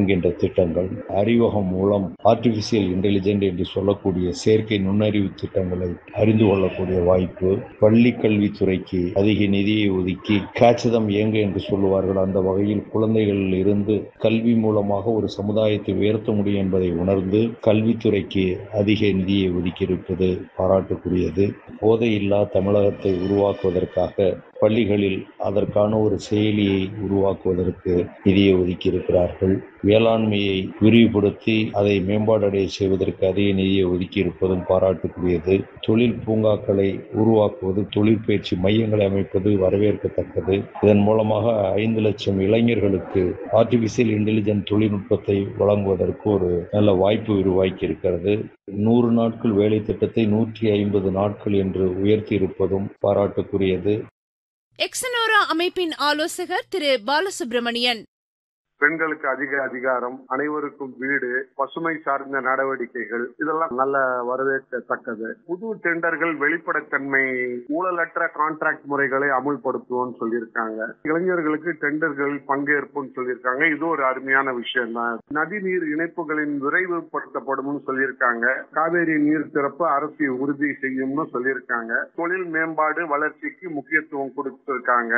என்கின்ற திட்டங்கள் அறிவகம் மூலம் ஆர்டிபிஷியல் இன்டெலிஜென்ட் என்று சொல்லக்கூடிய செயற்கை நுண்ணறிவு திட்டங்களை அறிந்து கொள்ளக்கூடிய வாய்ப்பு பள்ளி கல்வித்துறைக்கு அதிக நிதியை ஒதுக்கி காட்சிதம் இயங்க என்று சொல்லுவார்கள் அந்த வகையில் குழந்தைகளில் இருந்து கல்வி மூலமாக ஒரு சமுதாயத்தை உயர்த்த முடியும் என்பதை உணர்ந்து கல்வித்துறைக்கு அதிக நிதியை ஒதுக்கியிருப்பது பாராட்டுக்குரியது போதையில்லா தமிழகத்தை உருவாக்குவதற்காக பள்ளிகளில் அதற்கான ஒரு செயலியை உருவாக்குவதற்கு நிதியை ஒதுக்கியிருக்கிறார்கள் வேளாண்மையை விரிவுபடுத்தி அதை மேம்பாடடைய செய்வதற்கு அதிக நிதியை ஒதுக்கி இருப்பதும் பாராட்டுக்குரியது தொழில் பூங்காக்களை உருவாக்குவது தொழிற்பயிற்சி மையங்களை அமைப்பது வரவேற்கத்தக்கது இதன் மூலமாக ஐந்து லட்சம் இளைஞர்களுக்கு ஆர்டிபிஷியல் இன்டெலிஜென்ட் தொழில்நுட்பத்தை வழங்குவதற்கு ஒரு நல்ல வாய்ப்பு உருவாக்கி இருக்கிறது நூறு நாட்கள் வேலை திட்டத்தை நூற்றி ஐம்பது நாட்கள் என்று உயர்த்தி இருப்பதும் பாராட்டுக்குரியது எக்ஸனோரா அமைப்பின் ஆலோசகர் திரு பாலசுப்ரமணியன் பெண்களுக்கு அதிக அதிகாரம் அனைவருக்கும் வீடு பசுமை சார்ந்த நடவடிக்கைகள் இதெல்லாம் நல்ல வரவேற்கத்தக்கது புது டெண்டர்கள் வெளிப்படைத்தன்மை ஊழலற்ற கான்ட்ராக்ட் முறைகளை அமுல்படுத்துவோம்னு சொல்லியிருக்காங்க இளைஞர்களுக்கு டெண்டர்கள் பங்கேற்புன்னு சொல்லியிருக்காங்க இது ஒரு அருமையான விஷயம் தான் நதிநீர் இணைப்புகளின் விரைவுபடுத்தப்படும் சொல்லியிருக்காங்க காவேரி நீர் திறப்பு அரசு உறுதி செய்யும்னு சொல்லியிருக்காங்க தொழில் மேம்பாடு வளர்ச்சிக்கு முக்கியத்துவம் கொடுத்திருக்காங்க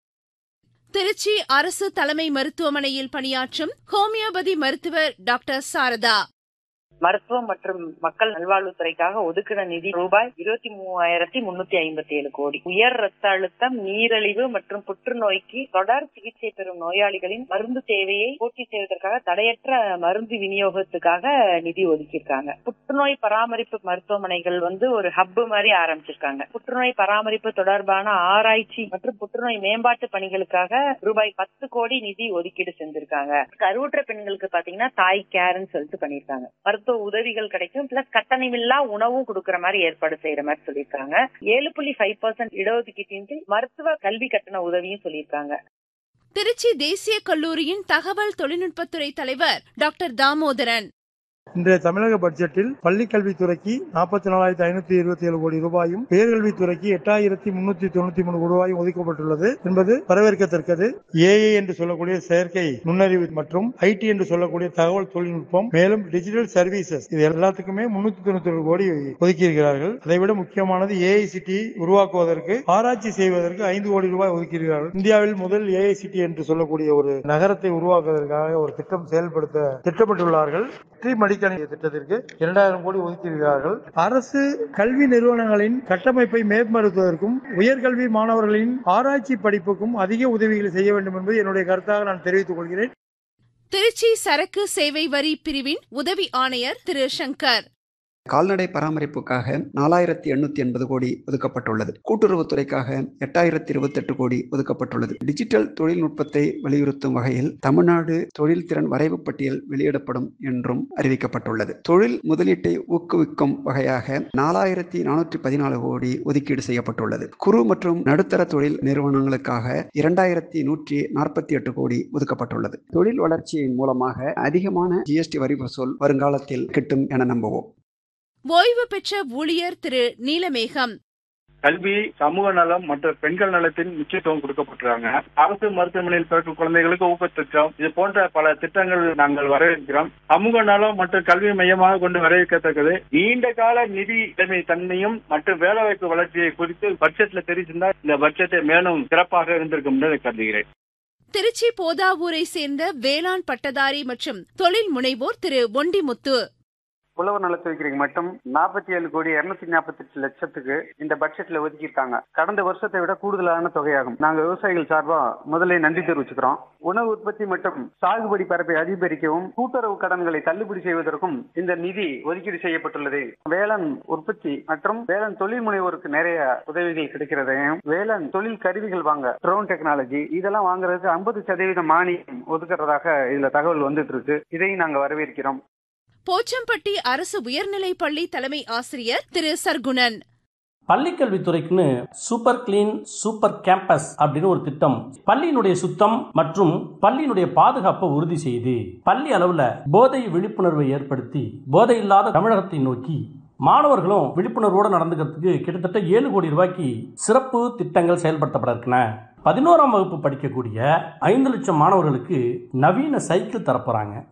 திருச்சி அரசு தலைமை மருத்துவமனையில் பணியாற்றும் ஹோமியோபதி மருத்துவர் டாக்டர் சாரதா மருத்துவம் மற்றும் மக்கள் நல்வாழ்வுத்துறைக்காக ஒதுக்கின நிதி ரூபாய் இருபத்தி மூவாயிரத்தி முன்னூத்தி ஐம்பத்தி ஏழு கோடி உயர் ரத்த அழுத்தம் நீரிழிவு மற்றும் புற்றுநோய்க்கு தொடர் சிகிச்சை பெறும் நோயாளிகளின் மருந்து தேவையை பூர்த்தி செய்வதற்காக தடையற்ற மருந்து விநியோகத்துக்காக நிதி ஒதுக்கியிருக்காங்க புற்றுநோய் பராமரிப்பு மருத்துவமனைகள் வந்து ஒரு ஹப் மாதிரி ஆரம்பிச்சிருக்காங்க புற்றுநோய் பராமரிப்பு தொடர்பான ஆராய்ச்சி மற்றும் புற்றுநோய் மேம்பாட்டு பணிகளுக்காக ரூபாய் பத்து கோடி நிதி ஒதுக்கீடு செஞ்சிருக்காங்க கருவுற்ற பெண்களுக்கு பாத்தீங்கன்னா தாய் கேர்ன்னு சொல்லிட்டு பண்ணிருக்காங்க மருத்துவ உதவிகள் கிடைக்கும் பிளஸ் கட்டணமில்லா உணவும் கொடுக்கற மாதிரி ஏற்பாடு செய்யற மாதிரி சொல்லியிருக்காங்க ஏழு புள்ளி ஃபைவ் பர்சன்ட் இடஒதுக்கீட்டின் மருத்துவ கல்வி கட்டண உதவியும் சொல்லியிருக்காங்க திருச்சி தேசிய கல்லூரியின் தகவல் தொழில்நுட்பத்துறை தலைவர் டாக்டர் தாமோதரன் இன்றைய தமிழக பட்ஜெட்டில் பள்ளி கல்வித்துறைக்கு நாற்பத்தி நாலாயிரத்தி ஐநூத்தி இருபத்தி ஏழு கோடி ரூபாயும் உயர்கல்வித்துறைக்கு எட்டாயிரத்தி முன்னூத்தி தொண்ணூத்தி மூணு ரூபாயும் ஒதுக்கப்பட்டுள்ளது என்பது வரவேற்கத்தக்கது ஏஐ என்று சொல்லக்கூடிய செயற்கை நுண்ணறிவு மற்றும் ஐடி என்று சொல்லக்கூடிய தகவல் தொழில்நுட்பம் மேலும் டிஜிட்டல் சர்வீசஸ் இது எல்லாத்துக்குமே முன்னூத்தி தொண்ணூத்தி ஏழு கோடி ஒதுக்கியிருக்கிறார்கள் அதைவிட முக்கியமானது ஏஐசிடி உருவாக்குவதற்கு ஆராய்ச்சி செய்வதற்கு ஐந்து கோடி ரூபாய் ஒதுக்கியிருக்கிறார்கள் இந்தியாவில் முதல் ஏஐசிடி என்று சொல்லக்கூடிய ஒரு நகரத்தை உருவாக்குவதற்காக ஒரு திட்டம் செயல்படுத்த திட்டமிட்டுள்ளார்கள் வெற்றி மடிக்கணினி திட்டத்திற்கு இரண்டாயிரம் கோடி ஒதுக்கியிருக்கிறார்கள் அரசு கல்வி நிறுவனங்களின் கட்டமைப்பை மேம்படுத்துவதற்கும் உயர்கல்வி மாணவர்களின் ஆராய்ச்சி படிப்புக்கும் அதிக உதவிகளை செய்ய வேண்டும் என்பது என்னுடைய கருத்தாக நான் தெரிவித்துக் கொள்கிறேன் திருச்சி சரக்கு சேவை வரி பிரிவின் உதவி ஆணையர் திரு சங்கர் கால்நடை பராமரிப்புக்காக நாலாயிரத்தி எண்ணூத்தி எண்பது கோடி ஒதுக்கப்பட்டுள்ளது கூட்டுறவுத்துறைக்காக எட்டாயிரத்தி இருபத்தெட்டு கோடி ஒதுக்கப்பட்டுள்ளது டிஜிட்டல் தொழில்நுட்பத்தை வலியுறுத்தும் வகையில் தமிழ்நாடு தொழில் திறன் வரைவு பட்டியல் வெளியிடப்படும் என்றும் அறிவிக்கப்பட்டுள்ளது தொழில் முதலீட்டை ஊக்குவிக்கும் வகையாக நாலாயிரத்தி நானூற்றி பதினாலு கோடி ஒதுக்கீடு செய்யப்பட்டுள்ளது குறு மற்றும் நடுத்தர தொழில் நிறுவனங்களுக்காக இரண்டாயிரத்தி நூற்றி நாற்பத்தி எட்டு கோடி ஒதுக்கப்பட்டுள்ளது தொழில் வளர்ச்சியின் மூலமாக அதிகமான ஜிஎஸ்டி வரி வசூல் வருங்காலத்தில் கிட்டும் என நம்புவோம் ஓய்வு பெற்ற ஊழியர் திரு நீலமேகம் கல்வி சமூக நலம் மற்றும் பெண்கள் நலத்தின் முக்கியத்துவம் கொடுக்கப்பட்டிருக்காங்க அரசு மருத்துவமனையில் பிறக்கும் குழந்தைகளுக்கு ஊக்கத்திட்டம் இது போன்ற பல திட்டங்கள் நாங்கள் வரவேற்கிறோம் சமூக நலம் மற்றும் கல்வி மையமாக கொண்டு வரவேற்கத்தக்கது நீண்ட கால நிதி நிலைமை தன்மையும் மற்றும் வேலைவாய்ப்பு வளர்ச்சியை குறித்து பட்ஜெட்ல தெரிவிச்சிருந்தா இந்த பட்ஜெட்டை மேலும் சிறப்பாக இருந்திருக்கும் என்று கருதுகிறேன் திருச்சி போதாவூரை சேர்ந்த வேளாண் பட்டதாரி மற்றும் தொழில் முனைவோர் திரு ஒண்டிமுத்து புலவர் நலத்துறைக்கு மட்டும் நாற்பத்தி ஏழு கோடி இருநூத்தி நாற்பத்தி எட்டு லட்சத்துக்கு இந்த பட்ஜெட்ல ஒதுக்கியிருக்காங்க கடந்த வருஷத்தை விட கூடுதலான தொகையாகும் நாங்க விவசாயிகள் சார்பா முதல்ல நன்றி தெரிவிச்சுக்கிறோம் உணவு உற்பத்தி மற்றும் சாகுபடி பரப்பை அதிகரிக்கவும் கூட்டுறவு கடன்களை தள்ளுபடி செய்வதற்கும் இந்த நிதி ஒதுக்கீடு செய்யப்பட்டுள்ளது வேளாண் உற்பத்தி மற்றும் வேளாண் தொழில் முனைவோருக்கு நிறைய உதவிகள் கிடைக்கிறதையும் வேளாண் தொழில் கருவிகள் வாங்க ட்ரோன் டெக்னாலஜி இதெல்லாம் வாங்குறதுக்கு ஐம்பது சதவீத மானியம் ஒதுக்குறதாக இதுல தகவல் வந்துட்டு இருக்கு இதையும் நாங்க வரவேற்கிறோம் போச்சம்பட்டி அரசு உயர்நிலைப் பள்ளி தலைமை ஆசிரியர் திரு சர்க்குணன் பள்ளிக்கல்வித்துறைக்குன்னு சூப்பர் கிளீன் சூப்பர் கேம்பஸ் அப்படின்னு ஒரு திட்டம் பள்ளியினுடைய சுத்தம் மற்றும் பள்ளியினுடைய பாதுகாப்பை உறுதி செய்து பள்ளி அளவுல போதை விழிப்புணர்வை ஏற்படுத்தி போதை இல்லாத தமிழகத்தை நோக்கி மாணவர்களும் விழிப்புணர்வோடு நடந்துக்கிறதுக்கு கிட்டத்தட்ட ஏழு கோடி ரூபாய்க்கு சிறப்பு திட்டங்கள் செயல்படுத்தப்பட இருக்கின பதினோராம் வகுப்பு படிக்கக்கூடிய ஐந்து லட்சம் மாணவர்களுக்கு நவீன சைக்கிள் தரப்போறாங்க